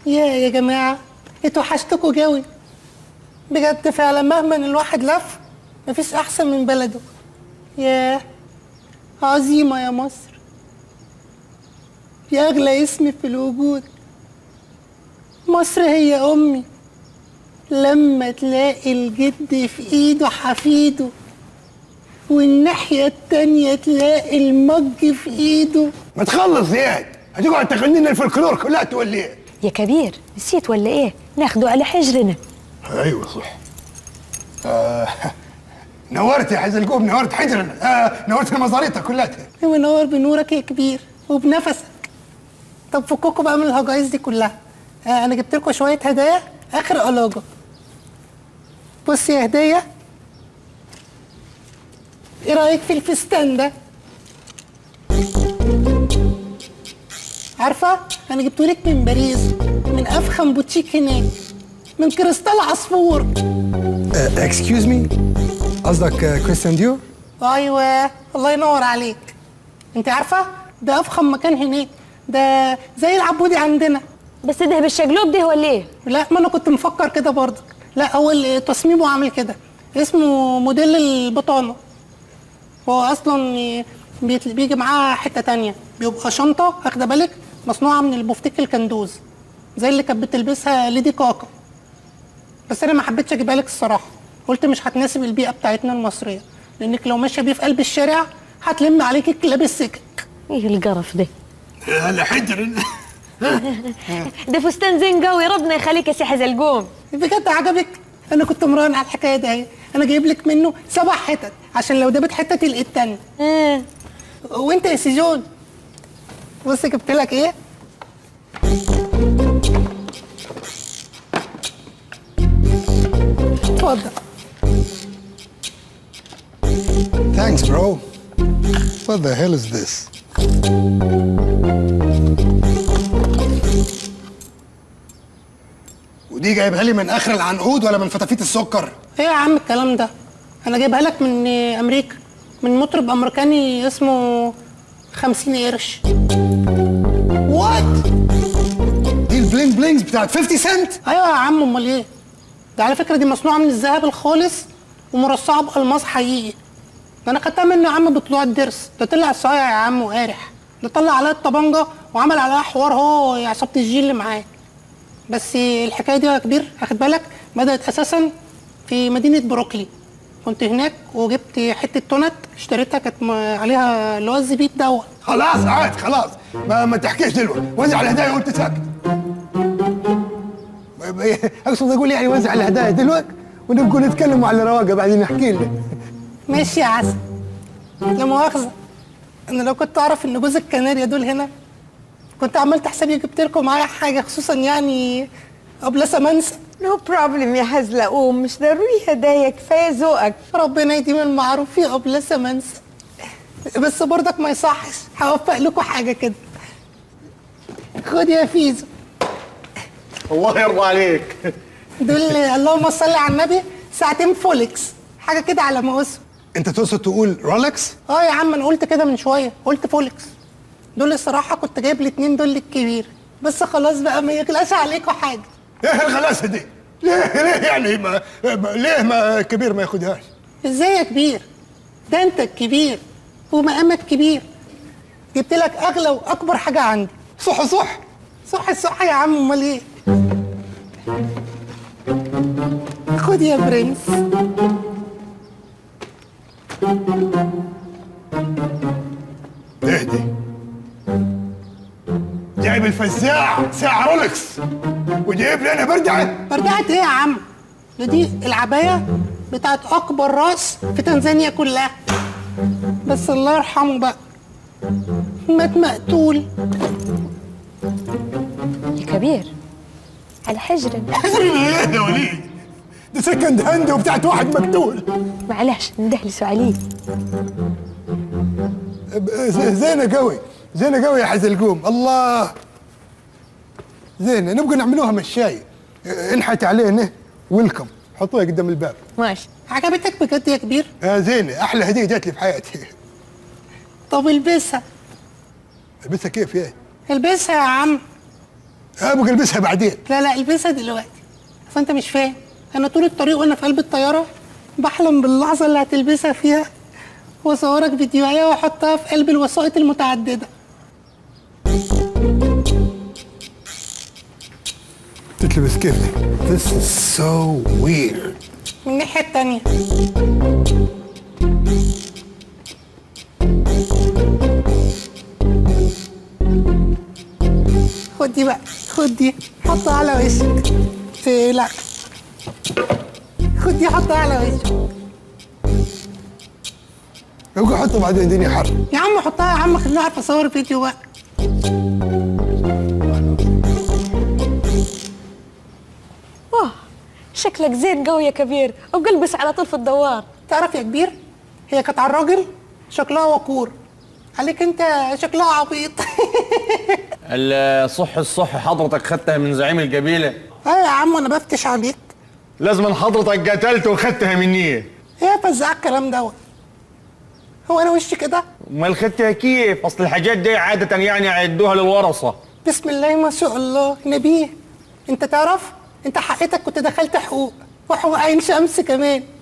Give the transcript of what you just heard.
يا يا جماعة انتوا وحشتكوا جوي بجد فعلا مهما الواحد لف مفيش أحسن من بلده يا عظيمة يا مصر يا أغلى اسم في الوجود مصر هي أمي لما تلاقي الجد في إيده حفيده والناحية التانية تلاقي المج في إيده ما تخلص زياد هتقعد تغني لنا الفلكلور كلها تولي إيه؟ يا كبير نسيت ولا ايه ناخده على حجرنا ايوه صح آه نورت يا حزلقوم نورت حجرنا آه نورت المزاريطه كلها منور بنورك يا كبير وبنفسك طب فككوا بقى من الهجايز دي كلها آه انا جبت لكم شويه هدايا اخر قلاجه بص يا هديه ايه رايك في الفستان ده عارفه انا جبته لك من باريس من افخم بوتيك هناك من كريستال عصفور اكسكيوز مي قصدك آه، كريستيان ديور ايوه الله ينور عليك انت عارفه ده افخم مكان هناك ده زي العبودي عندنا بس ده بالشقلوب ده ولا ايه لا ما انا كنت مفكر كده برضك لا هو اللي تصميمه عامل كده اسمه موديل البطانه هو اصلا بيت- بيجي معاه حته تانية بيبقى شنطه واخده بالك مصنوعه من البفتيك الكندوز زي اللي كانت بتلبسها ليدي كاكا بس انا ما حبيتش اجيبها لك الصراحه قلت مش هتناسب البيئه بتاعتنا المصريه لانك لو ماشيه بيه في قلب الشارع هتلم عليك كلاب السكك ايه القرف ده هلا حجر ده فستان زين قوي ربنا يخليك يا سي حزلقوم بجد عجبك انا كنت مراهن على الحكايه دي اهي. انا جايب لك منه سبع حتت عشان لو دابت حته تلقي التانية آه. وانت يا سيجون بص جبت لك ايه اتفضل Thanks, bro. What the hell is this? ودي جايبها لي من اخر العنقود ولا من فتافيت السكر ايه يا عم الكلام ده انا جايبها لك من امريكا من مطرب امريكاني اسمه خمسين قرش وات دي البلينج بلينجز بتاعت 50 سنت ايوه يا عم امال ايه ده على فكره دي مصنوعه من الذهب الخالص ومرصعه بالماس حقيقي ده انا خدتها منه يا عم بطلوع الدرس ده طلع صايع يا عم وقارح ده طلع عليها الطبنجه وعمل عليها حوار هو يا عصابه الجيل اللي معاه بس الحكايه دي يا كبير واخد بالك بدات اساسا في مدينه بروكلي كنت هناك وجبت حته تونت اشتريتها كانت م- عليها اللي هو الزبيب دوت خلاص عاد خلاص ما, ما تحكيش دلوقتي وزع الهدايا وانت ساكت اقصد اقول يعني وزع الهدايا دلوقتي ونبقوا نتكلم على رواقه بعدين نحكي لك ماشي يا عسل لا مؤاخذة أنا لو كنت أعرف إن جوز الكناريا دول هنا كنت عملت حسابي جبت لكم معايا حاجة خصوصا يعني قبل منسى نو بروبلم يا حزلقوم مش ضروري هدايا كفايه ذوقك ربنا يديم المعروف في قبل منسى بس برضك ما يصحش هوفق لكم حاجة كده خد يا فيزو الله يرضى عليك دول اللهم صل على النبي ساعتين فولكس حاجة كده على مقاسهم انت تقصد تقول رولكس؟ اه يا عم انا قلت كده من شويه قلت فولكس دول الصراحه كنت جايب الاتنين دول للكبير بس خلاص بقى ما يغلاش عليكم حاجه ايه الغلاسه دي؟ ليه ليه يعني ما ما- ليه ما كبير ما ياخدهاش؟ ازاي يا كبير ده انت الكبير ومقامك كبير جبت لك اغلى واكبر حاجه عندي صح صح صح الصح يا عم امال ايه خد يا برنس اهدي جايب الفزاع ساعة رولكس وجايب لي انا بردعة بردعت ايه يا عم ده دي العبايه بتاعت اكبر راس في تنزانيا كلها بس الله يرحمه بقى مات مقتول يا كبير على حجرنا ايه يا وليد ده سكند هاند وبتاعت واحد مقتول معلش ندهلسوا عليه ز- زينة قوي زينة قوي يا حزلقوم الله زينة نبقى نعملوها مشاية انحت علينا ويلكم حطوها قدام الباب ماشي عجبتك بجد يا كبير آه زينة احلى هدية جات لي في حياتي طب البسها البسها كيف يعني البسها يا عم ابغى البسها بعدين لا لا البسها دلوقتي اصل انت مش فاهم انا طول الطريق وانا في قلب الطياره بحلم باللحظه اللي هتلبسها فيها واصورك فيديوهات واحطها في قلب الوسائط المتعدده تتلبس كيف دي؟ This is so weird من الناحيه التانيه خد دي بقى خد دي حطها على وشك إيه لا خد دي حطها على وشك ابغى احطها بعدين الدنيا حر يا عم حطها يا عم خليني اعرف اصور فيديو بقى واه شكلك زين قوي يا كبير وقلبس على طول في الدوار تعرف يا كبير هي كانت على الراجل شكلها وقور عليك انت شكلها عبيط الصح الصح حضرتك خدتها من زعيم القبيلة ايه يا عم انا بفتش عليك لازم حضرتك قتلت وخدتها مني ايه يا فزاع الكلام دوت هو انا وشي كده امال خدتها كيف اصل الحاجات دي عادة يعني يعدوها للورثة بسم الله ما شاء الله نبيه انت تعرف انت حقيقتك كنت دخلت حقوق وحقوق عين شمس كمان